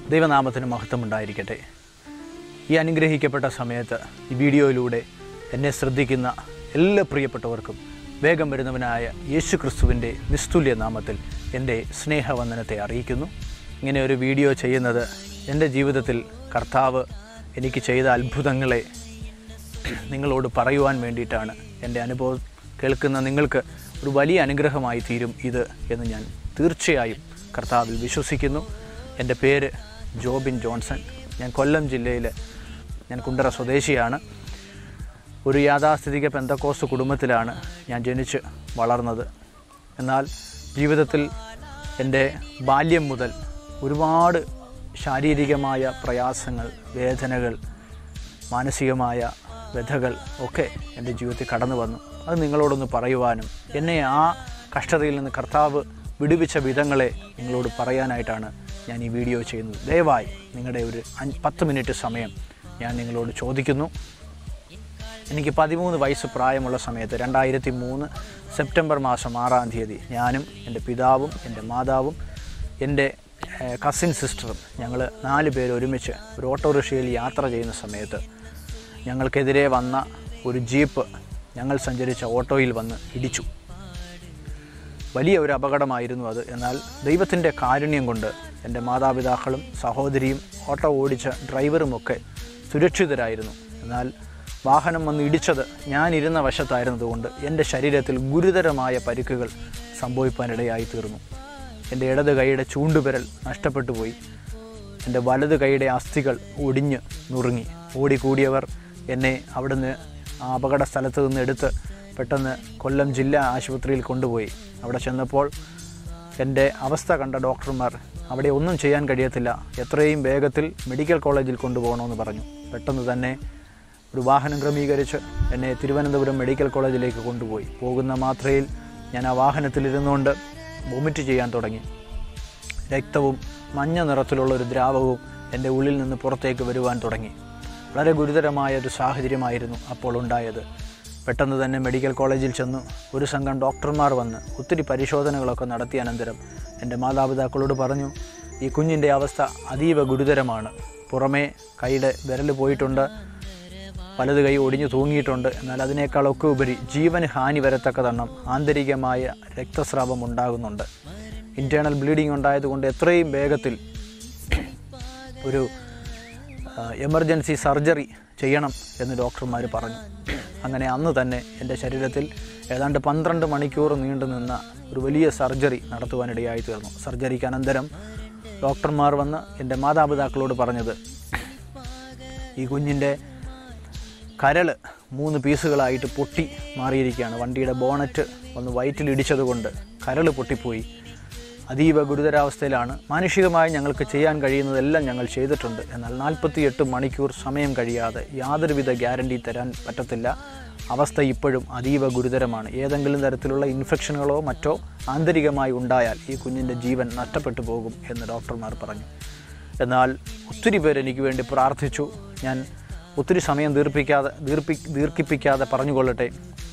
ദൈവനാമത്തിന് മഹത്വമുണ്ടായിരിക്കട്ടെ ഈ അനുഗ്രഹിക്കപ്പെട്ട സമയത്ത് ഈ വീഡിയോയിലൂടെ എന്നെ ശ്രദ്ധിക്കുന്ന എല്ലാ പ്രിയപ്പെട്ടവർക്കും വേഗം വരുന്നവനായ യേശു ക്രിസ്തുവിൻ്റെ നിസ്തുല്യ നാമത്തിൽ എൻ്റെ സ്നേഹവന്ദനത്തെ അറിയിക്കുന്നു ഇങ്ങനെ ഒരു വീഡിയോ ചെയ്യുന്നത് എൻ്റെ ജീവിതത്തിൽ കർത്താവ് എനിക്ക് ചെയ്ത അത്ഭുതങ്ങളെ നിങ്ങളോട് പറയുവാൻ വേണ്ടിയിട്ടാണ് എൻ്റെ അനുഭവം കേൾക്കുന്ന നിങ്ങൾക്ക് ഒരു വലിയ അനുഗ്രഹമായി തീരും ഇത് എന്ന് ഞാൻ തീർച്ചയായും കർത്താവിൽ വിശ്വസിക്കുന്നു എൻ്റെ പേര് ജോബിൻ ജോൺസൺ ഞാൻ കൊല്ലം ജില്ലയിൽ ഞാൻ കുണ്ടറ സ്വദേശിയാണ് ഒരു യാഥാസ്ഥിതിക പെന്തക്കോസ് കുടുംബത്തിലാണ് ഞാൻ ജനിച്ച് വളർന്നത് എന്നാൽ ജീവിതത്തിൽ എൻ്റെ ബാല്യം മുതൽ ഒരുപാട് ശാരീരികമായ പ്രയാസങ്ങൾ വേദനകൾ മാനസികമായ വ്യഥകൾ ഒക്കെ എൻ്റെ ജീവിതത്തിൽ കടന്നു വന്നു അത് നിങ്ങളോടൊന്ന് പറയുവാനും എന്നെ ആ കഷ്ടതയിൽ നിന്ന് കർത്താവ് വിടുവിച്ച വിധങ്ങളെ നിങ്ങളോട് പറയാനായിട്ടാണ് ഞാൻ ഈ വീഡിയോ ചെയ്യുന്നത് ദയവായി നിങ്ങളുടെ ഒരു അഞ്ച് പത്ത് മിനിറ്റ് സമയം ഞാൻ നിങ്ങളോട് ചോദിക്കുന്നു എനിക്ക് പതിമൂന്ന് വയസ്സ് പ്രായമുള്ള സമയത്ത് രണ്ടായിരത്തി മൂന്ന് സെപ്റ്റംബർ മാസം ആറാം തീയതി ഞാനും എൻ്റെ പിതാവും എൻ്റെ മാതാവും എൻ്റെ കസിൻ സിസ്റ്ററും ഞങ്ങൾ നാല് പേര് ഒരുമിച്ച് ഒരു ഓട്ടോറിക്ഷയിൽ യാത്ര ചെയ്യുന്ന സമയത്ത് ഞങ്ങൾക്കെതിരെ വന്ന ഒരു ജീപ്പ് ഞങ്ങൾ സഞ്ചരിച്ച ഓട്ടോയിൽ വന്ന് ഇടിച്ചു വലിയ ഒരു അപകടമായിരുന്നു അത് എന്നാൽ ദൈവത്തിൻ്റെ കാരുണ്യം കൊണ്ട് എൻ്റെ മാതാപിതാക്കളും സഹോദരിയും ഓട്ടോ ഓടിച്ച ഡ്രൈവറുമൊക്കെ സുരക്ഷിതരായിരുന്നു എന്നാൽ വാഹനം വന്ന് ഇടിച്ചത് ഞാനിരുന്ന വശത്തായിരുന്നതുകൊണ്ട് എൻ്റെ ശരീരത്തിൽ ഗുരുതരമായ പരിക്കുകൾ സംഭവിക്കാനിടയായി തീർന്നു എൻ്റെ ഇടത് കൈയുടെ ചൂണ്ടുവിരൽ നഷ്ടപ്പെട്ടു പോയി എൻ്റെ വലത് കൈയുടെ അസ്ഥികൾ ഒടിഞ്ഞ് നുറുങ്ങി ഓടിക്കൂടിയവർ എന്നെ അവിടുന്ന് ആ അപകട സ്ഥലത്ത് നിന്ന് എടുത്ത് പെട്ടെന്ന് കൊല്ലം ജില്ലാ ആശുപത്രിയിൽ കൊണ്ടുപോയി അവിടെ ചെന്നപ്പോൾ എൻ്റെ അവസ്ഥ കണ്ട ഡോക്ടർമാർ അവിടെ ഒന്നും ചെയ്യാൻ കഴിയത്തില്ല എത്രയും വേഗത്തിൽ മെഡിക്കൽ കോളേജിൽ കൊണ്ടുപോകണമെന്ന് പറഞ്ഞു പെട്ടെന്ന് തന്നെ ഒരു വാഹനം ക്രമീകരിച്ച് എന്നെ തിരുവനന്തപുരം മെഡിക്കൽ കോളേജിലേക്ക് കൊണ്ടുപോയി പോകുന്ന മാത്രയിൽ ഞാൻ ആ വാഹനത്തിലിരുന്നുകൊണ്ട് വൊമിറ്റ് ചെയ്യാൻ തുടങ്ങി രക്തവും മഞ്ഞ നിറത്തിലുള്ള ഒരു ദ്രാവകവും എൻ്റെ ഉള്ളിൽ നിന്ന് പുറത്തേക്ക് വരുവാൻ തുടങ്ങി വളരെ ഗുരുതരമായ ഒരു സാഹചര്യമായിരുന്നു അപ്പോൾ ഉണ്ടായത് പെട്ടെന്ന് തന്നെ മെഡിക്കൽ കോളേജിൽ ചെന്നു ഒരു സംഘം ഡോക്ടർമാർ വന്ന് ഒത്തിരി പരിശോധനകളൊക്കെ നടത്തിയ അനന്തരം എൻ്റെ മാതാപിതാക്കളോട് പറഞ്ഞു ഈ കുഞ്ഞിൻ്റെ അവസ്ഥ അതീവ ഗുരുതരമാണ് പുറമേ കൈയുടെ വിരൽ പോയിട്ടുണ്ട് വലത് കൈ ഒടിഞ്ഞു തൂങ്ങിയിട്ടുണ്ട് എന്നാൽ അതിനേക്കാളൊക്കെ ഉപരി ജീവന് ഹാനി വരത്തക്കതണ്ണം ആന്തരികമായ രക്തസ്രാവം ഉണ്ടാകുന്നുണ്ട് ഇൻറ്റേർണൽ ബ്ലീഡിംഗ് ഉണ്ടായതുകൊണ്ട് എത്രയും വേഗത്തിൽ ഒരു എമർജൻസി സർജറി ചെയ്യണം എന്ന് ഡോക്ടർമാർ പറഞ്ഞു അങ്ങനെ അന്ന് തന്നെ എൻ്റെ ശരീരത്തിൽ ഏതാണ്ട് പന്ത്രണ്ട് മണിക്കൂർ നീണ്ടു നിന്ന ഒരു വലിയ സർജറി നടത്തുവാനിടയായി തീർന്നു സർജറിക്ക് അനന്തരം ഡോക്ടർമാർ വന്ന് എൻ്റെ മാതാപിതാക്കളോട് പറഞ്ഞത് ഈ കുഞ്ഞിൻ്റെ കരൾ മൂന്ന് പീസുകളായിട്ട് പൊട്ടി മാറിയിരിക്കുകയാണ് വണ്ടിയുടെ ബോണറ്റ് ഒന്ന് വയറ്റിലിടിച്ചതുകൊണ്ട് കരൾ പൊട്ടിപ്പോയി അതീവ ഗുരുതരാവസ്ഥയിലാണ് മാനുഷികമായി ഞങ്ങൾക്ക് ചെയ്യാൻ കഴിയുന്നതെല്ലാം ഞങ്ങൾ ചെയ്തിട്ടുണ്ട് എന്നാൽ നാൽപ്പത്തിയെട്ട് മണിക്കൂർ സമയം കഴിയാതെ യാതൊരുവിധ ഗ്യാരണ്ടി തരാൻ പറ്റത്തില്ല അവസ്ഥ ഇപ്പോഴും അതീവ ഗുരുതരമാണ് ഏതെങ്കിലും തരത്തിലുള്ള ഇൻഫെക്ഷനുകളോ മറ്റോ ആന്തരികമായി ഉണ്ടായാൽ ഈ കുഞ്ഞിൻ്റെ ജീവൻ നഷ്ടപ്പെട്ടു പോകും എന്ന് ഡോക്ടർമാർ പറഞ്ഞു എന്നാൽ ഒത്തിരി പേര് എനിക്ക് വേണ്ടി പ്രാർത്ഥിച്ചു ഞാൻ ഒത്തിരി സമയം ദീർപ്പിക്കാതെ ദീർപ്പി ദീർഘിപ്പിക്കാതെ പറഞ്ഞുകൊള്ളട്ടെ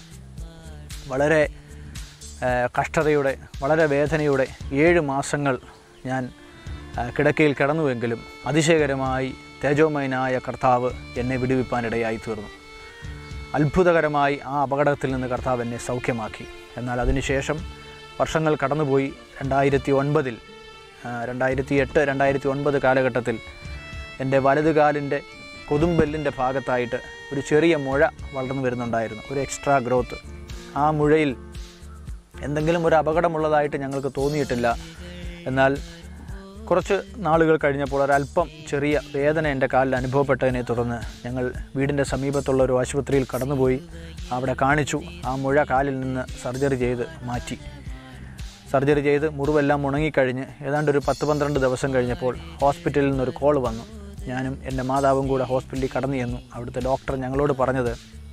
വളരെ കഷ്ടതയുടെ വളരെ വേദനയുടെ ഏഴ് മാസങ്ങൾ ഞാൻ കിടക്കയിൽ കിടന്നുവെങ്കിലും അതിശയകരമായി തേജോമയനായ കർത്താവ് എന്നെ വിടുവിപ്പാനിടയായി തീർന്നു അത്ഭുതകരമായി ആ അപകടത്തിൽ നിന്ന് കർത്താവ് എന്നെ സൗഖ്യമാക്കി എന്നാൽ അതിനുശേഷം വർഷങ്ങൾ കടന്നുപോയി രണ്ടായിരത്തി ഒൻപതിൽ രണ്ടായിരത്തി എട്ട് രണ്ടായിരത്തി ഒൻപത് കാലഘട്ടത്തിൽ എൻ്റെ വലത് കാലിൻ്റെ കൊതുമ്പെല്ലിൻ്റെ ഭാഗത്തായിട്ട് ഒരു ചെറിയ മുഴ വളർന്നു വരുന്നുണ്ടായിരുന്നു ഒരു എക്സ്ട്രാ ഗ്രോത്ത് ആ മുഴയിൽ എന്തെങ്കിലും ഒരു അപകടമുള്ളതായിട്ട് ഞങ്ങൾക്ക് തോന്നിയിട്ടില്ല എന്നാൽ കുറച്ച് നാളുകൾ കഴിഞ്ഞപ്പോൾ ഒരല്പം ചെറിയ വേദന എൻ്റെ കാലിൽ അനുഭവപ്പെട്ടതിനെ തുടർന്ന് ഞങ്ങൾ വീടിൻ്റെ സമീപത്തുള്ള ഒരു ആശുപത്രിയിൽ കടന്നുപോയി അവിടെ കാണിച്ചു ആ മുഴ കാലിൽ നിന്ന് സർജറി ചെയ്ത് മാറ്റി സർജറി ചെയ്ത് മുറിവെല്ലാം ഉണങ്ങിക്കഴിഞ്ഞ് ഏതാണ്ട് ഒരു പത്ത് പന്ത്രണ്ട് ദിവസം കഴിഞ്ഞപ്പോൾ ഹോസ്പിറ്റലിൽ നിന്നൊരു കോൾ വന്നു ഞാനും എൻ്റെ മാതാവും കൂടെ ഹോസ്പിറ്റലിൽ കടന്നു ചെന്നു അവിടുത്തെ ഡോക്ടർ ഞങ്ങളോട് പറഞ്ഞത്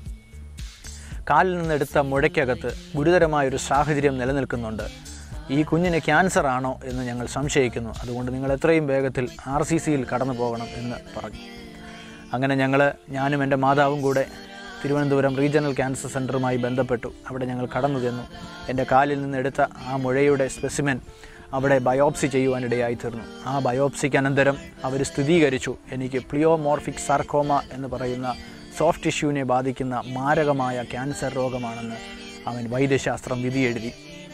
കാലിൽ നിന്നെടുത്ത മുഴയ്ക്കകത്ത് ഗുരുതരമായൊരു സാഹചര്യം നിലനിൽക്കുന്നുണ്ട് ഈ കുഞ്ഞിന് ക്യാൻസർ ആണോ എന്ന് ഞങ്ങൾ സംശയിക്കുന്നു അതുകൊണ്ട് നിങ്ങൾ എത്രയും വേഗത്തിൽ ആർ സി സിയിൽ കടന്നു പോകണം എന്ന് പറഞ്ഞു അങ്ങനെ ഞങ്ങൾ ഞാനും എൻ്റെ മാതാവും കൂടെ തിരുവനന്തപുരം റീജിയണൽ ക്യാൻസർ സെൻറ്ററുമായി ബന്ധപ്പെട്ടു അവിടെ ഞങ്ങൾ കടന്നു ചെന്നു എൻ്റെ കാലിൽ നിന്ന് എടുത്ത ആ മുഴയുടെ സ്പെസിമെൻ അവിടെ ബയോപ്സി ചെയ്യുവാനിടയായി തീർന്നു ആ ബയോപ്സിക്ക് അനന്തരം അവർ സ്ഥിരീകരിച്ചു എനിക്ക് പ്ലിയോമോർഫിക് സാർക്കോമ എന്ന് പറയുന്ന സോഫ്റ്റ് ടിഷ്യൂവിനെ ബാധിക്കുന്ന മാരകമായ ക്യാൻസർ രോഗമാണെന്ന് അവൻ വൈദ്യശാസ്ത്രം വിധി എഴുതി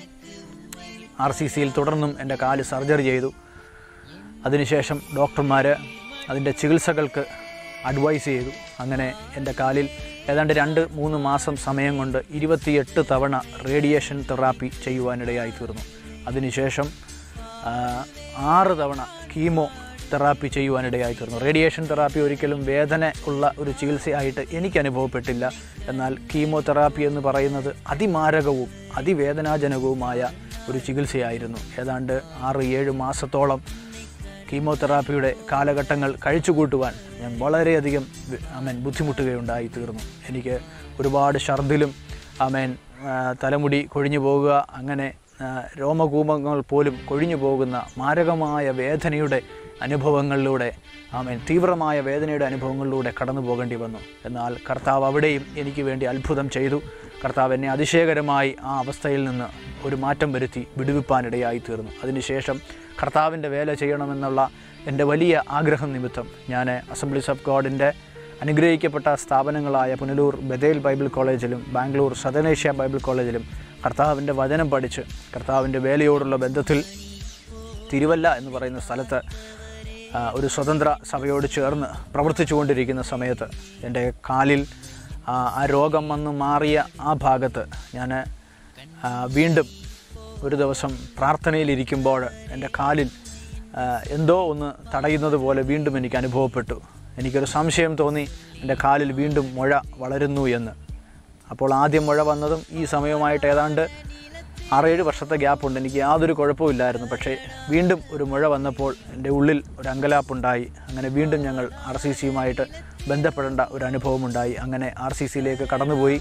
ആർ സി സിയിൽ തുടർന്നും എൻ്റെ കാല് സർജറി ചെയ്തു അതിനുശേഷം ഡോക്ടർമാർ അതിൻ്റെ ചികിത്സകൾക്ക് അഡ്വൈസ് ചെയ്തു അങ്ങനെ എൻ്റെ കാലിൽ ഏതാണ്ട് രണ്ട് മൂന്ന് മാസം സമയം കൊണ്ട് ഇരുപത്തിയെട്ട് തവണ റേഡിയേഷൻ തെറാപ്പി ചെയ്യുവാനിടയായി തീർന്നു അതിനുശേഷം ആ, ആറ് തവണ കീമോ തെറാപ്പി ചെയ്യുവാനിടയായി തീർന്നു റേഡിയേഷൻ തെറാപ്പി ഒരിക്കലും വേദന ഉള്ള ഒരു ചികിത്സയായിട്ട് എനിക്ക് അനുഭവപ്പെട്ടില്ല എന്നാൽ കീമോ തെറാപ്പി എന്ന് പറയുന്നത് അതിമാരകവും അതിവേദനാജനകവുമായ ഒരു ചികിത്സയായിരുന്നു ഏതാണ്ട് ആറ് ഏഴ് മാസത്തോളം കീമോതെറാപ്പിയുടെ കാലഘട്ടങ്ങൾ കഴിച്ചുകൂട്ടുവാൻ ഞാൻ വളരെയധികം വി- ആമേൻ ബുദ്ധിമുട്ടുകയുണ്ടായി തീർന്നു എനിക്ക് ഒരുപാട് ഛർദിലും ആമേൻ ആ, തലമുടി കൊഴിഞ്ഞു പോകുക അങ്ങനെ ആ, രോമകൂപങ്ങൾ പോലും കൊഴിഞ്ഞു പോകുന്ന മാരകമായ വേദനയുടെ അനുഭവങ്ങളിലൂടെ ആമേൻ തീവ്രമായ വേദനയുടെ അനുഭവങ്ങളിലൂടെ കടന്നു പോകേണ്ടി വന്നു എന്നാൽ കർത്താവ് അവിടെയും എനിക്ക് വേണ്ടി അത്ഭുതം ചെയ്തു കർത്താവ് എന്നെ അതിശയകരമായി ആ അവസ്ഥയിൽ നിന്ന് ഒരു മാറ്റം വരുത്തി വിടുവിപ്പാനിടയായി തീർന്നു അതിനുശേഷം കർത്താവിൻ്റെ വേല ചെയ്യണമെന്നുള്ള എൻ്റെ വലിയ ആഗ്രഹം നിമിത്തം ഞാൻ അസംബ്ലീസ് ഓഫ് ഗോഡിൻ്റെ അനുഗ്രഹിക്കപ്പെട്ട സ്ഥാപനങ്ങളായ പുനലൂർ ബദേൽ ബൈബിൾ കോളേജിലും ബാംഗ്ലൂർ സദനേഷ്യ ബൈബിൾ കോളേജിലും കർത്താവിൻ്റെ വചനം പഠിച്ച് കർത്താവിൻ്റെ വേലയോടുള്ള ബന്ധത്തിൽ തിരുവല്ല എന്ന് പറയുന്ന സ്ഥലത്ത് ആ, ഒരു സ്വതന്ത്ര സഭയോട് ചേർന്ന് പ്രവർത്തിച്ചു കൊണ്ടിരിക്കുന്ന സമയത്ത് എൻ്റെ കാലിൽ ആ, ആ രോഗം വന്ന് മാറിയ ആ ഭാഗത്ത് ഞാൻ ആ, വീണ്ടും ഒരു ദിവസം പ്രാർത്ഥനയിലിരിക്കുമ്പോൾ എൻ്റെ കാലിൽ ആ, എന്തോ ഒന്ന് തടയുന്നത് പോലെ വീണ്ടും എനിക്ക് അനുഭവപ്പെട്ടു എനിക്കൊരു സംശയം തോന്നി എൻ്റെ കാലിൽ വീണ്ടും മുഴ വളരുന്നു എന്ന് അപ്പോൾ ആദ്യം മുഴ വന്നതും ഈ സമയമായിട്ട് ഏതാണ്ട് ആറേഴ് വർഷത്തെ ഗ്യാപ്പുണ്ട് എനിക്ക് യാതൊരു കുഴപ്പമില്ലായിരുന്നു പക്ഷേ വീണ്ടും ഒരു മുഴ വന്നപ്പോൾ എൻ്റെ ഉള്ളിൽ ഒരു അങ്കലാപ്പുണ്ടായി അങ്ങനെ വീണ്ടും ഞങ്ങൾ ആർ സി സിയുമായിട്ട് ബന്ധപ്പെടേണ്ട ഒരു അനുഭവമുണ്ടായി അങ്ങനെ ആർ സി സിയിലേക്ക് കടന്നുപോയി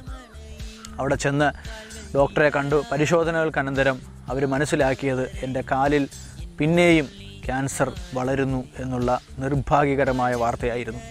അവിടെ ചെന്ന് ഡോക്ടറെ കണ്ടു പരിശോധനകൾക്കനന്തരം അവർ മനസ്സിലാക്കിയത് എൻ്റെ കാലിൽ പിന്നെയും ക്യാൻസർ വളരുന്നു എന്നുള്ള നിർഭാഗ്യകരമായ വാർത്തയായിരുന്നു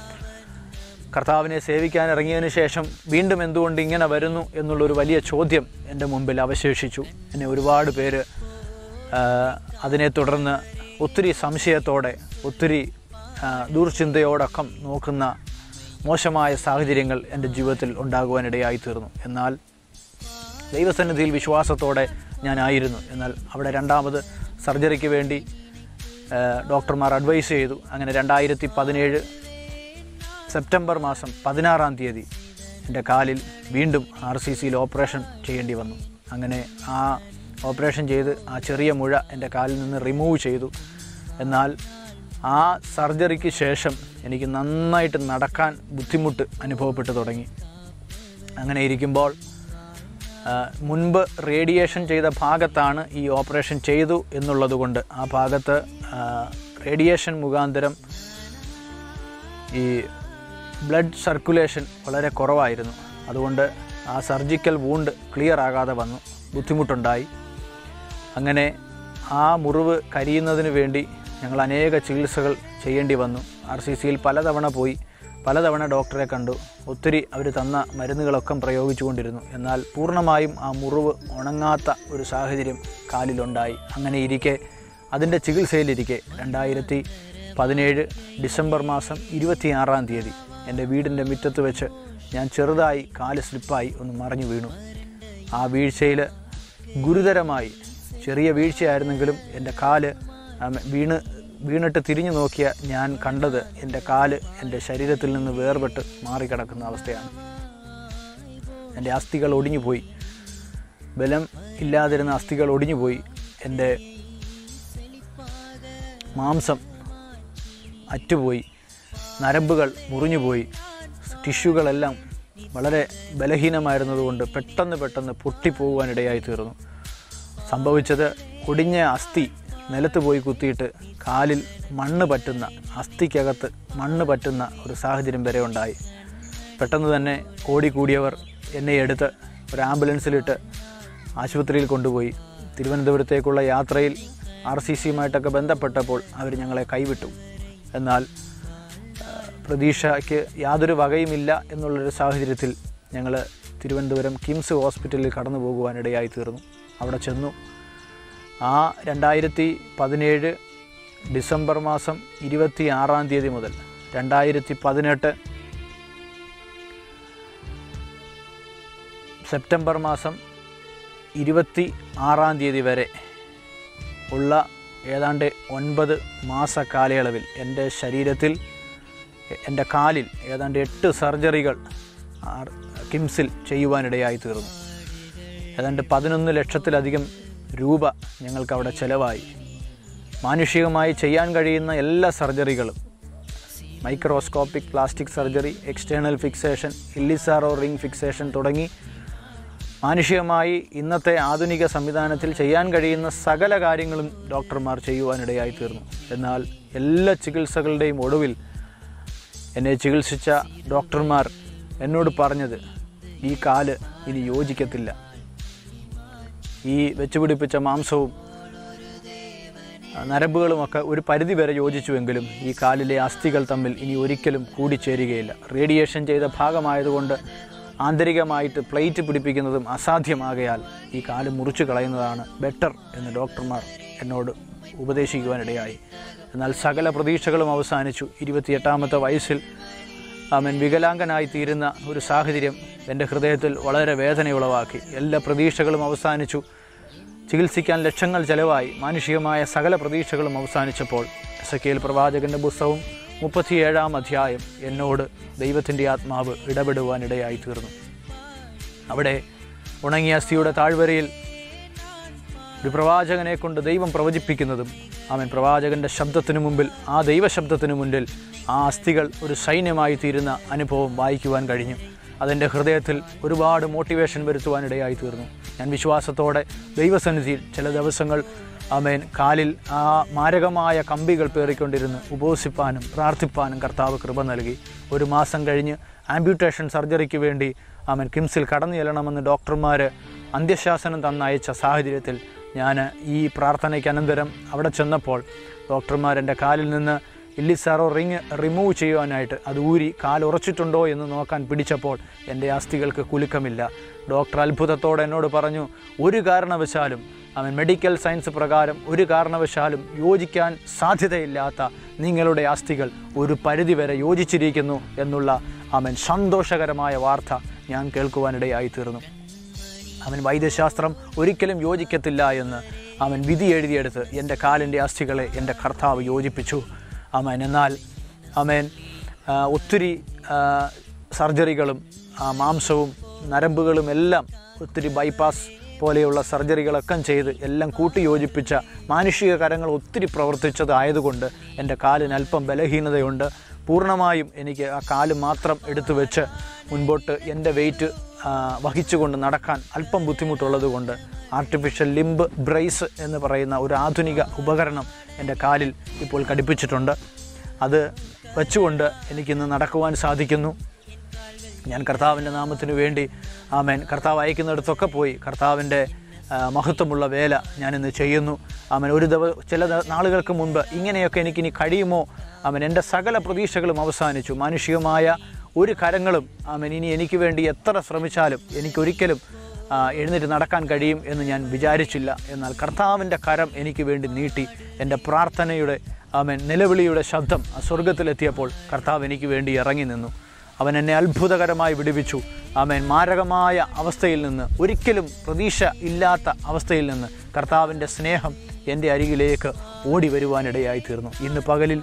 കർത്താവിനെ സേവിക്കാൻ ഇറങ്ങിയതിന് ശേഷം വീണ്ടും എന്തുകൊണ്ട് ഇങ്ങനെ വരുന്നു എന്നുള്ളൊരു വലിയ ചോദ്യം എൻ്റെ മുമ്പിൽ അവശേഷിച്ചു എന്നെ ഒരുപാട് പേര് ആ, അതിനെ തുടർന്ന് ഒത്തിരി സംശയത്തോടെ ഒത്തിരി ആ, ദുർചിന്തയോടക്കം നോക്കുന്ന മോശമായ സാഹചര്യങ്ങൾ എൻ്റെ ജീവിതത്തിൽ ഉണ്ടാകുവാനിടയായി തീർന്നു എന്നാൽ ദൈവസന്നിധിയിൽ വിശ്വാസത്തോടെ ഞാനായിരുന്നു എന്നാൽ അവിടെ രണ്ടാമത് സർജറിക്ക് വേണ്ടി ആ, ഡോക്ടർമാർ അഡ്വൈസ് ചെയ്തു അങ്ങനെ രണ്ടായിരത്തി പതിനേഴ് സെപ്റ്റംബർ മാസം പതിനാറാം തീയതി എൻ്റെ കാലിൽ വീണ്ടും ആർ സി സിയിൽ ഓപ്പറേഷൻ ചെയ്യേണ്ടി വന്നു അങ്ങനെ ആ ഓപ്പറേഷൻ ചെയ്ത് ആ ചെറിയ മുഴ എൻ്റെ കാലിൽ നിന്ന് റിമൂവ് ചെയ്തു എന്നാൽ ആ സർജറിക്ക് ശേഷം എനിക്ക് നന്നായിട്ട് നടക്കാൻ ബുദ്ധിമുട്ട് അനുഭവപ്പെട്ടു തുടങ്ങി അങ്ങനെ ഇരിക്കുമ്പോൾ ആ, മുൻപ് റേഡിയേഷൻ ചെയ്ത ഭാഗത്താണ് ഈ ഓപ്പറേഷൻ ചെയ്തു എന്നുള്ളത് കൊണ്ട് ആ ഭാഗത്ത് ആ, റേഡിയേഷൻ മുഖാന്തരം ഈ ബ്ലഡ് സർക്കുലേഷൻ വളരെ കുറവായിരുന്നു അതുകൊണ്ട് ആ സർജിക്കൽ വൂണ്ട് ക്ലിയർ ആകാതെ വന്നു ബുദ്ധിമുട്ടുണ്ടായി അങ്ങനെ ആ മുറിവ് കരിയുന്നതിന് വേണ്ടി ഞങ്ങൾ അനേക ചികിത്സകൾ ചെയ്യേണ്ടി വന്നു ആർ സി സിയിൽ പലതവണ പോയി പലതവണ ഡോക്ടറെ കണ്ടു ഒത്തിരി അവർ തന്ന മരുന്നുകളൊക്കെ പ്രയോഗിച്ചുകൊണ്ടിരുന്നു എന്നാൽ പൂർണ്ണമായും ആ മുറിവ് ഉണങ്ങാത്ത ഒരു സാഹചര്യം കാലിലുണ്ടായി അങ്ങനെ ഇരിക്കെ അതിൻ്റെ ചികിത്സയിലിരിക്കെ രണ്ടായിരത്തി പതിനേഴ് ഡിസംബർ മാസം ഇരുപത്തിയാറാം തീയതി എൻ്റെ വീടിൻ്റെ മുറ്റത്ത് വെച്ച് ഞാൻ ചെറുതായി കാല് സ്ലിപ്പായി ഒന്ന് മറിഞ്ഞു വീണു ആ വീഴ്ചയിൽ ഗുരുതരമായി ചെറിയ വീഴ്ചയായിരുന്നെങ്കിലും എൻ്റെ കാല് ആമ, വീണ് വീണിട്ട് തിരിഞ്ഞു നോക്കിയ ഞാൻ കണ്ടത് എൻ്റെ കാല് എൻ്റെ ശരീരത്തിൽ നിന്ന് വേർപെട്ട് മാറിക്കിടക്കുന്ന അവസ്ഥയാണ് എൻ്റെ അസ്ഥികൾ ഒടിഞ്ഞുപോയി ബലം ഇല്ലാതിരുന്ന അസ്ഥികൾ ഒടിഞ്ഞുപോയി എൻ്റെ മാംസം അറ്റുപോയി നരമ്പുകൾ മുറിഞ്ഞുപോയി ടിഷ്യൂകളെല്ലാം വളരെ ബലഹീനമായിരുന്നതുകൊണ്ട് പെട്ടെന്ന് പെട്ടെന്ന് പൊട്ടിപ്പോകുവാനിടയായി തീർന്നു സംഭവിച്ചത് ഒടിഞ്ഞ അസ്ഥി നിലത്ത് പോയി കുത്തിയിട്ട് കാലിൽ മണ്ണ് പറ്റുന്ന അസ്ഥിക്കകത്ത് മണ്ണ് പറ്റുന്ന ഒരു സാഹചര്യം വരെ ഉണ്ടായി പെട്ടെന്ന് തന്നെ ഓടിക്കൂടിയവർ എന്നെ എടുത്ത് ഒരു ആംബുലൻസിലിട്ട് ആശുപത്രിയിൽ കൊണ്ടുപോയി തിരുവനന്തപുരത്തേക്കുള്ള യാത്രയിൽ ആർ സി സിയുമായിട്ടൊക്കെ ബന്ധപ്പെട്ടപ്പോൾ അവർ ഞങ്ങളെ കൈവിട്ടു എന്നാൽ ആ, പ്രതീക്ഷയ്ക്ക് യാതൊരു വകയുമില്ല എന്നുള്ളൊരു സാഹചര്യത്തിൽ ഞങ്ങൾ തിരുവനന്തപുരം കിംസ് ഹോസ്പിറ്റലിൽ കടന്നു പോകുവാനിടയായി തീർന്നു അവിടെ ചെന്നു ആ രണ്ടായിരത്തി പതിനേഴ് ഡിസംബർ മാസം ഇരുപത്തി ആറാം തീയതി മുതൽ രണ്ടായിരത്തി പതിനെട്ട് സെപ്റ്റംബർ മാസം ഇരുപത്തി ആറാം തീയതി വരെ ഉള്ള ഏതാണ്ട് ഒൻപത് മാസ കാലയളവിൽ എൻ്റെ ശരീരത്തിൽ എൻ്റെ കാലിൽ ഏതാണ്ട് എട്ട് സർജറികൾ ആർ- കിംസിൽ ചെയ്യുവാനിടയായി തീർന്നു ഏതാണ്ട് പതിനൊന്ന് ലക്ഷത്തിലധികം രൂപ ഞങ്ങൾക്ക് അവിടെ ചിലവായി മാനുഷികമായി ചെയ്യാൻ കഴിയുന്ന എല്ലാ സർജറികളും microscopic plastic surgery external fixation Ilizarov ring fixation തുടങ്ങി മാനുഷികമായി ഇന്നത്തെ ആധുനിക സംവിധാനത്തിൽ ചെയ്യാൻ കഴിയുന്ന സകല കാര്യങ്ങളും ഡോക്ടർമാർ ചെയ്യുവാനിടയായി തീർന്നു എന്നാൽ എല്ലാ ചികിത്സകളുടെയും ഒടുവിൽ എന്നെ ചികിത്സിച്ച ഡോക്ടർമാർ എന്നോട് പറഞ്ഞത് ഈ കാല് ഇനി യോജിക്കത്തില്ല ഈ വെച്ചുപിടിപ്പിച്ച മാംസവും ആ, നരമ്പുകളുമൊക്കെ ഒരു പരിധി വരെ യോജിച്ചുവെങ്കിലും ഈ കാലിലെ അസ്ഥികൾ തമ്മിൽ ഇനി ഒരിക്കലും കൂടിച്ചേരുകയില്ല റേഡിയേഷൻ ചെയ്ത ഭാഗമായതുകൊണ്ട് ആന്തരികമായിട്ട് പ്ലേറ്റ് പിടിപ്പിക്കുന്നതും അസാധ്യമാകയാൽ ഈ കാല് മുറിച്ചു കളയുന്നതാണ് ബെറ്റർ എന്ന് ഡോക്ടർമാർ എന്നോട് ഉപദേശിക്കുവാനിടയായി എന്നാൽ സകല പ്രതീക്ഷകളും അവസാനിച്ചു ഇരുപത്തിയെട്ടാമത്തെ വയസ്സിൽ അവൻ വികലാംഗനായി തീരുന്ന ഒരു സാഹചര്യം എൻ്റെ ഹൃദയത്തിൽ വളരെ വേദനയുളവാക്കി എല്ലാ പ്രതീക്ഷകളും അവസാനിച്ചു ചികിത്സിക്കാൻ ലക്ഷങ്ങൾ ചെലവായി മാനുഷികമായ സകല പ്രതീക്ഷകളും അവസാനിച്ചപ്പോൾ എസക്കേൽ പ്രവാചകൻ്റെ പുസ്തകവും മുപ്പത്തിയേഴാം അധ്യായം എന്നോട് ദൈവത്തിൻ്റെ ആത്മാവ് ഇടപെടുവാനിടയായി തീർന്നു അവിടെ ഉണങ്ങിയ അസ്ഥിയുടെ താഴ്വരയിൽ ഒരു പ്രവാചകനെ കൊണ്ട് ദൈവം പ്രവചിപ്പിക്കുന്നതും അവൻ പ്രവാചകൻ്റെ ശബ്ദത്തിനു മുമ്പിൽ ആ ദൈവശബ്ദത്തിനു മുന്നിൽ ആ അസ്ഥികൾ ഒരു സൈന്യമായി തീരുന്ന അനുഭവം വായിക്കുവാൻ കഴിഞ്ഞു അതെൻ്റെ ഹൃദയത്തിൽ ഒരുപാട് മോട്ടിവേഷൻ വരുത്തുവാനിടയായി തീർന്നു ഞാൻ വിശ്വാസത്തോടെ ദൈവസന്നിധിയിൽ ചില ദിവസങ്ങൾ അമേൻ കാലിൽ ആ മാരകമായ കമ്പികൾ പേറിക്കൊണ്ടിരുന്ന് ഉപവസിപ്പാനും പ്രാർത്ഥിപ്പാനും കർത്താവ് കൃപ നൽകി ഒരു മാസം കഴിഞ്ഞ് ആംബ്യൂട്ടേഷൻ സർജറിക്ക് വേണ്ടി അവൻ കിംസിൽ കടന്നു ചെല്ലണമെന്ന് ഡോക്ടർമാർ അന്ത്യശാസനം തന്നയച്ച സാഹചര്യത്തിൽ ഞാൻ ഈ പ്രാർത്ഥനയ്ക്ക് അനന്തരം അവിടെ ചെന്നപ്പോൾ ഡോക്ടർമാർ എൻ്റെ കാലിൽ നിന്ന് ഇല്ലിസാറോ റിങ് റിമൂവ് ചെയ്യുവാനായിട്ട് അത് ഊരി കാൽ ഉറച്ചിട്ടുണ്ടോ എന്ന് നോക്കാൻ പിടിച്ചപ്പോൾ എൻ്റെ അസ്ഥികൾക്ക് കുലുക്കമില്ല ഡോക്ടർ അത്ഭുതത്തോടെ എന്നോട് പറഞ്ഞു ഒരു കാരണവശാലും അവൻ മെഡിക്കൽ സയൻസ് പ്രകാരം ഒരു കാരണവശാലും യോജിക്കാൻ സാധ്യതയില്ലാത്ത നിങ്ങളുടെ അസ്ഥികൾ ഒരു പരിധിവരെ യോജിച്ചിരിക്കുന്നു എന്നുള്ള അവൻ സന്തോഷകരമായ വാർത്ത ഞാൻ കേൾക്കുവാനിടയായി തീർന്നു അവൻ വൈദ്യശാസ്ത്രം ഒരിക്കലും യോജിക്കത്തില്ല എന്ന് അവൻ വിധി എഴുതിയെടുത്ത് എൻ്റെ കാലിൻ്റെ അസ്ഥികളെ എൻ്റെ കർത്താവ് യോജിപ്പിച്ചു അവൻ എന്നാൽ അവൻ ആ, ഒത്തിരി ആ, സർജറികളും ആ, മാംസവും നരമ്പുകളും എല്ലാം ഒത്തിരി ബൈപ്പാസ് പോലെയുള്ള സർജറികളൊക്കെ ചെയ്ത് എല്ലാം കൂട്ടി യോജിപ്പിച്ച മാനുഷിക കരങ്ങൾ ഒത്തിരി പ്രവർത്തിച്ചത് ആയതുകൊണ്ട് എൻ്റെ കാലിന് അല്പം ബലഹീനതയുണ്ട് പൂർണ്ണമായും എനിക്ക് ആ കാല് മാത്രം എടുത്തു വെച്ച് മുൻപോട്ട് എൻ്റെ വെയിറ്റ് വഹിച്ചുകൊണ്ട് നടക്കാൻ അല്പം ബുദ്ധിമുട്ടുള്ളത് കൊണ്ട് ആർട്ടിഫിഷ്യൽ ലിംബ് ബ്രേസ് എന്ന് പറയുന്ന ഒരു ആധുനിക ഉപകരണം എൻ്റെ കാലിൽ ഇപ്പോൾ ഘടിപ്പിച്ചിട്ടുണ്ട് അത് വെച്ചുകൊണ്ട് എനിക്കിന്ന് നടക്കുവാൻ സാധിക്കുന്നു ഞാൻ കർത്താവിൻ്റെ നാമത്തിന് വേണ്ടി ആമേൻ കർത്താവ് അയക്കുന്നിടത്തൊക്കെ പോയി കർത്താവിൻ്റെ ആ, മഹത്വമുള്ള വേല ഞാനിന്ന് ചെയ്യുന്നു അവൻ ഒരു ദിവ ചില ദ- നാളുകൾക്ക് മുൻപ് ഇങ്ങനെയൊക്കെ എനിക്കിനി കഴിയുമോ അവൻ എൻ്റെ സകല പ്രതീക്ഷകളും അവസാനിച്ചു മാനുഷികമായ ഒരു കരങ്ങളും അവൻ ഇനി എനിക്ക് വേണ്ടി എത്ര ശ്രമിച്ചാലും എനിക്കൊരിക്കലും ആ, എഴുന്നേറ്റ് നടക്കാൻ കഴിയും എന്ന് ഞാൻ വിചാരിച്ചില്ല എന്നാൽ കർത്താവിൻ്റെ കരം എനിക്ക് വേണ്ടി നീട്ടി എൻ്റെ പ്രാർത്ഥനയുടെ അവൻ നിലവിളിയുടെ ശബ്ദം ആ സ്വർഗത്തിലെത്തിയപ്പോൾ കർത്താവ് എനിക്ക് വേണ്ടി ഇറങ്ങി നിന്നു അവൻ എന്നെ അത്ഭുതകരമായി വിടുവിച്ചു അവൻ മാരകമായ അവസ്ഥയിൽ നിന്ന് ഒരിക്കലും പ്രതീക്ഷ ഇല്ലാത്ത അവസ്ഥയിൽ നിന്ന് കർത്താവിൻ്റെ സ്നേഹം എൻ്റെ അരികിലേക്ക് ഓടി വരുവാനിടയായി തീർന്നു ഇന്ന് പകലിൽ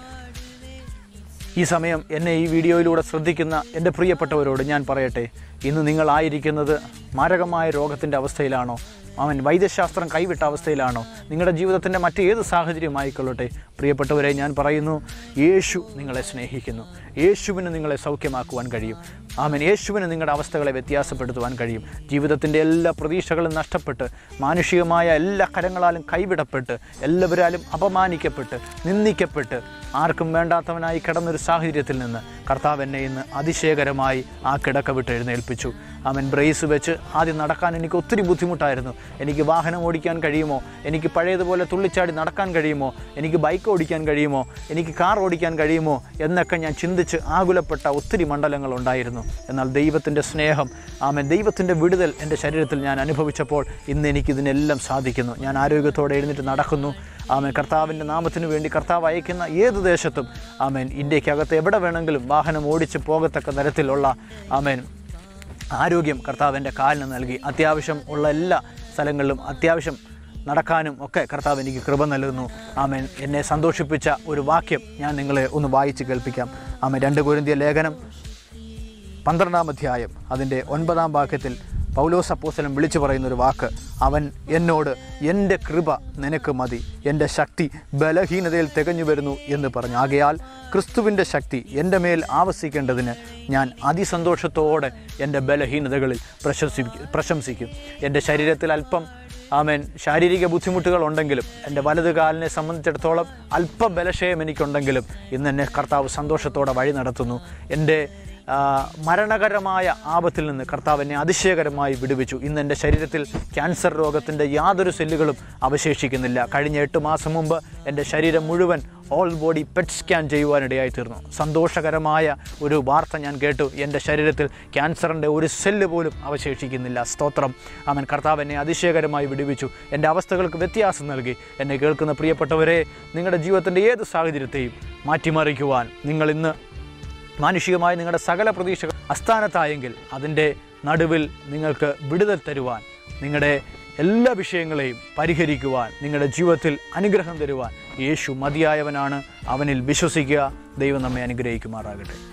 ഈ സമയം എന്നെ ഈ വീഡിയോയിലൂടെ ശ്രദ്ധിക്കുന്ന എൻ്റെ പ്രിയപ്പെട്ടവരോട് ഞാൻ പറയട്ടെ ഇന്ന് നിങ്ങളായിരിക്കുന്നത് മാരകമായ രോഗത്തിൻ്റെ അവസ്ഥയിലാണോ അവൻ വൈദ്യശാസ്ത്രം കൈവിട്ട അവസ്ഥയിലാണോ നിങ്ങളുടെ ജീവിതത്തിൻ്റെ മറ്റേത് സാഹചര്യമായിക്കൊള്ളട്ടെ പ്രിയപ്പെട്ടവരെ ഞാൻ പറയുന്നു യേശു നിങ്ങളെ സ്നേഹിക്കുന്നു യേശുവിന് നിങ്ങളെ സൗഖ്യമാക്കുവാൻ കഴിയും ആമൻ യേശുവിന് നിങ്ങളുടെ അവസ്ഥകളെ വ്യത്യാസപ്പെടുത്തുവാൻ കഴിയും ജീവിതത്തിൻ്റെ എല്ലാ പ്രതീക്ഷകളും നഷ്ടപ്പെട്ട് മാനുഷികമായ എല്ലാ കരങ്ങളാലും കൈവിടപ്പെട്ട് എല്ലാവരാലും അപമാനിക്കപ്പെട്ട് നിന്ദിക്കപ്പെട്ട് ആർക്കും വേണ്ടാത്തവനായി കിടന്നൊരു സാഹചര്യത്തിൽ നിന്ന് കർത്താവ് എന്നെ ഇന്ന് അതിശയകരമായി ആ കിടക്ക വിട്ട് എഴുന്നേൽപ്പിച്ചു അവൻ ബ്രേസ് വെച്ച് ആദ്യം നടക്കാൻ എനിക്ക് ഒത്തിരി ബുദ്ധിമുട്ടായിരുന്നു എനിക്ക് വാഹനം ഓടിക്കാൻ കഴിയുമോ എനിക്ക് പഴയതുപോലെ തുള്ളിച്ചാടി നടക്കാൻ കഴിയുമോ എനിക്ക് ബൈക്ക് ഓടിക്കാൻ കഴിയുമോ എനിക്ക് കാർ ഓടിക്കാൻ കഴിയുമോ എന്നൊക്കെ ഞാൻ ചിന്തിച്ച് ആകുലപ്പെട്ട ഒത്തിരി മണ്ഡലങ്ങൾ ഉണ്ടായിരുന്നു എന്നാൽ ദൈവത്തിൻ്റെ സ്നേഹം ആമൻ ദൈവത്തിൻ്റെ വിടുതൽ എൻ്റെ ശരീരത്തിൽ ഞാൻ അനുഭവിച്ചപ്പോൾ ഇന്ന് എനിക്കിതിനെല്ലാം സാധിക്കുന്നു ഞാൻ ആരോഗ്യത്തോടെ എഴുന്നേറ്റ് നടക്കുന്നു ആമൻ കർത്താവിൻ്റെ നാമത്തിന് വേണ്ടി കർത്താവ് അയക്കുന്ന ഏത് ദേശത്തും ആമേൻ ഇന്ത്യക്കകത്ത് എവിടെ വേണമെങ്കിലും വാഹനം ഓടിച്ച് പോകത്തക്ക തരത്തിലുള്ള ആമേൻ ആരോഗ്യം കർത്താവ് എൻ്റെ കാലിന് നൽകി അത്യാവശ്യം ഉള്ള എല്ലാ സ്ഥലങ്ങളിലും അത്യാവശ്യം നടക്കാനും ഒക്കെ കർത്താവ് എനിക്ക് കൃപ നൽകുന്നു ആമേൻ എന്നെ സന്തോഷിപ്പിച്ച ഒരു വാക്യം ഞാൻ നിങ്ങളെ ഒന്ന് വായിച്ച് കേൾപ്പിക്കാം ആമേൻ രണ്ട് കുരുന്തിയ ലേഖനം പന്ത്രണ്ടാം അധ്യായം അതിൻ്റെ ഒൻപതാം വാക്യത്തിൽ പൗലോസ് അപ്പോസ്തലൻ വിളിച്ചു പറയുന്ന ഒരു വാക്ക് അവൻ എന്നോട് എൻ്റെ കൃപ നിനക്ക് മതി എൻ്റെ ശക്തി ബലഹീനതയിൽ തികഞ്ഞു വരുന്നു എന്ന് പറഞ്ഞു ആകയാൽ ക്രിസ്തുവിൻ്റെ ശക്തി എൻ്റെ മേൽ ആവസിക്കേണ്ടതിന് ഞാൻ അതിസന്തോഷത്തോടെ എൻ്റെ ബലഹീനതകളിൽ പ്രശംസിക്കും പ്രശംസിക്കും എൻ്റെ ശരീരത്തിൽ അല്പം ആമേൻ ശാരീരിക ബുദ്ധിമുട്ടുകൾ ഉണ്ടെങ്കിലും എൻ്റെ വലത് കാലിനെ സംബന്ധിച്ചിടത്തോളം അല്പം ബലക്ഷയം എനിക്കുണ്ടെങ്കിലും ഇന്ന് എന്നെ കർത്താവ് സന്തോഷത്തോടെ വഴി നടത്തുന്നു എൻ്റെ ആ, മരണകരമായ ആപത്തിൽ നിന്ന് കർത്താവ് എന്നെ അതിശയകരമായി വിടുവിച്ചു ഇന്ന് എൻ്റെ ശരീരത്തിൽ ക്യാൻസർ രോഗത്തിൻ്റെ യാതൊരു സെല്ലുകളും അവശേഷിക്കുന്നില്ല കഴിഞ്ഞ എട്ട് മാസം മുമ്പ് എൻ്റെ ശരീരം മുഴുവൻ ഓൾ ബോഡി പെറ്റ് സ്കാൻ ചെയ്യുവാനിടയായി തീർന്നു സന്തോഷകരമായ ഒരു വാർത്ത ഞാൻ കേട്ടു എൻ്റെ ശരീരത്തിൽ ക്യാൻസറിൻ്റെ ഒരു സെല്ല് പോലും അവശേഷിക്കുന്നില്ല സ്തോത്രം അവൻ കർത്താവ് എന്നെ അതിശയകരമായി വിടുവിച്ചു എൻ്റെ അവസ്ഥകൾക്ക് വ്യത്യാസം നൽകി എന്നെ കേൾക്കുന്ന പ്രിയപ്പെട്ടവരെ നിങ്ങളുടെ ജീവിതത്തിൻ്റെ ഏത് സാഹചര്യത്തെയും മാറ്റിമറിക്കുവാൻ നിങ്ങൾ ഇന്ന് മാനുഷികമായി നിങ്ങളുടെ സകല പ്രതീക്ഷകൾ അസ്ഥാനത്തായെങ്കിൽ അതിൻ്റെ നടുവിൽ നിങ്ങൾക്ക് വിടുതൽ തരുവാൻ നിങ്ങളുടെ എല്ലാ വിഷയങ്ങളെയും പരിഹരിക്കുവാൻ നിങ്ങളുടെ ജീവിതത്തിൽ അനുഗ്രഹം തരുവാൻ യേശു മതിയായവനാണ് അവനിൽ വിശ്വസിക്കുക ദൈവം നമ്മെ അനുഗ്രഹിക്കുമാറാകട്ടെ